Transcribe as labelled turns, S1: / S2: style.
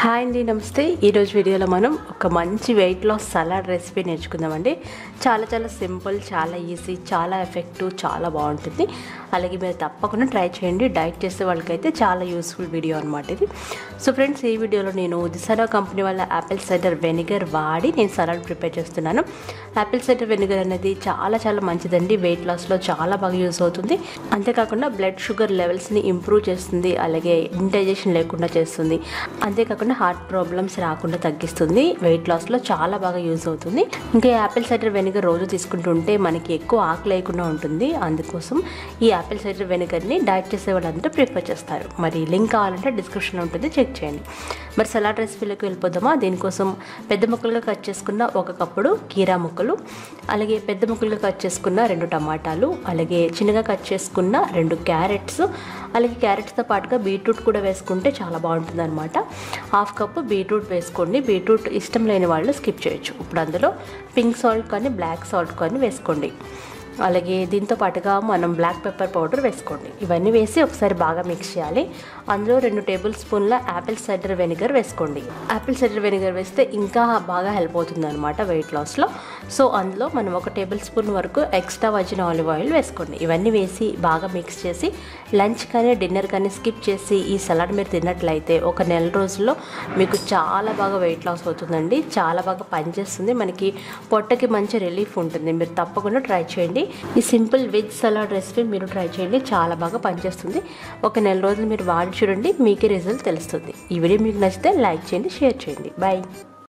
S1: hi అండి నమస్తే ఈరోజు వీడియోలో మనం ఒక మంచి వెయిట్ లాస్ సలాడ్ రెసిపీ నేర్చుకుందామండి చాలా చాలా సింపుల్ చాలా ఈజీ చాలా ఎఫెక్టివ్ చాలా బాగుంటుంది అలాగే మీరు తప్పకుండా ట్రై చేయండి డైట్ చేసే వాళ్ళకైతే చాలా యూస్ఫుల్ వీడియో అనమాట ఇది సో ఫ్రెండ్స్ ఈ వీడియోలో నేను దిసారా కంపెనీ వాళ్ళ యాపిల్ సైడర్ వెనిగర్ వాడి నేను సలాడ్ ప్రిపేర్ చేస్తున్నాను యాపిల్ సైడర్ వెనిగర్ అనేది చాలా చాలా మంచిదండి వెయిట్ లాస్లో చాలా బాగా యూస్ అవుతుంది అంతేకాకుండా బ్లడ్ షుగర్ లెవెల్స్ని ఇంప్రూవ్ చేస్తుంది అలాగే ఇండైజెషన్ లేకుండా చేస్తుంది అంతేకాకుండా హార్ట్ ప్రాబ్లమ్స్ రాకుండా తగ్గిస్తుంది వెయిట్ లాస్లో చాలా బాగా యూజ్ అవుతుంది ఇంకా యాపిల్ సైడర్ వెనిగర్ రోజు తీసుకుంటుంటే మనకి ఎక్కువ ఆకలి లేకుండా ఉంటుంది అందుకోసం ఈ యాపిల్ సైడర్ వెనిగర్ని డైట్ చేసే వాళ్ళందరూ ప్రిఫర్ చేస్తారు మరి లింక్ కావాలంటే డిస్క్రిప్షన్లో ఉంటుంది చెక్ చేయండి మరి సలాడ్ రెసిపీలోకి వెళ్ళిపోదామా దీనికోసం పెద్ద ముక్కలుగా కట్ చేసుకున్న ఒక కప్పుడు కీరా ముక్కలు అలాగే పెద్ద ముక్కలుగా కట్ చేసుకున్న రెండు టమాటాలు అలాగే చిన్నగా కట్ చేసుకున్న రెండు క్యారెట్స్ అలాగే క్యారెట్స్తో పాటుగా బీట్రూట్ కూడా వేసుకుంటే చాలా బాగుంటుంది అనమాట హాఫ్ కప్ బీట్రూట్ వేసుకోండి బీట్రూట్ ఇష్టం లేని వాళ్ళు స్కిప్ చేయొచ్చు ఇప్పుడు అందులో పింక్ సాల్ట్ కానీ బ్లాక్ సాల్ట్ కానీ వేసుకోండి అలాగే దీంతో పాటుగా మనం బ్లాక్ పెప్పర్ పౌడర్ వేసుకోండి ఇవన్నీ వేసి ఒకసారి బాగా మిక్స్ చేయాలి అందులో రెండు టేబుల్ స్పూన్ల యాపిల్ సైడర్ వెనిగర్ వేసుకోండి యాపిల్ సైడర్ వెనిగర్ వేస్తే ఇంకా బాగా హెల్ప్ అవుతుంది అనమాట వెయిట్ లాస్లో సో అందులో మనం ఒక టేబుల్ స్పూన్ వరకు ఎక్స్ట్రా వచ్చిన ఆలివ్ ఆయిల్ వేసుకోండి ఇవన్నీ వేసి బాగా మిక్స్ చేసి లంచ్ కానీ డిన్నర్ కానీ స్కిప్ చేసి ఈ సలాడ్ మీరు తిన్నట్లయితే ఒక నెల రోజుల్లో మీకు చాలా బాగా వెయిట్ లాస్ అవుతుందండి చాలా బాగా పనిచేస్తుంది మనకి పొట్టకి మంచి రిలీఫ్ ఉంటుంది మీరు తప్పకుండా ట్రై చేయండి ఈ సింపుల్ వెజ్ సలాడ్ రెసిపీ మీరు ట్రై చేయండి చాలా బాగా పనిచేస్తుంది ఒక నెల రోజులు మీరు వాడి చూడండి మీకే రిజల్ట్ తెలుస్తుంది ఈ వీడియో మీకు నచ్చితే లైక్ చేయండి షేర్ చేయండి బాయ్